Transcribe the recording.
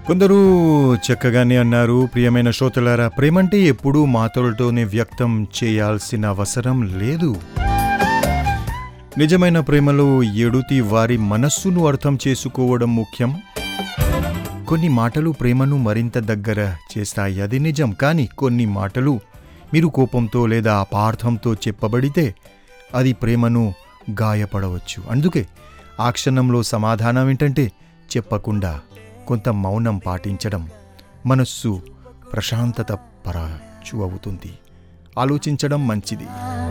కొందరు చక్కగానే అన్నారు ప్రియమైన శ్రోతలారా ప్రేమంటే ఎప్పుడూ మాటలతోనే వ్యక్తం చేయాల్సిన అవసరం లేదు నిజమైన ప్రేమలో ఎడుతి వారి మనస్సును అర్థం చేసుకోవడం ముఖ్యం కొన్ని మాటలు ప్రేమను మరింత దగ్గర చేస్తాయి అది నిజం కానీ కొన్ని మాటలు మీరు కోపంతో లేదా అపార్థంతో చెప్పబడితే అది ప్రేమను గాయపడవచ్చు అందుకే ఆ క్షణంలో సమాధానం ఏంటంటే చెప్పకుండా కొంత మౌనం పాటించడం మనస్సు ప్రశాంతత పరచు అవుతుంది ఆలోచించడం మంచిది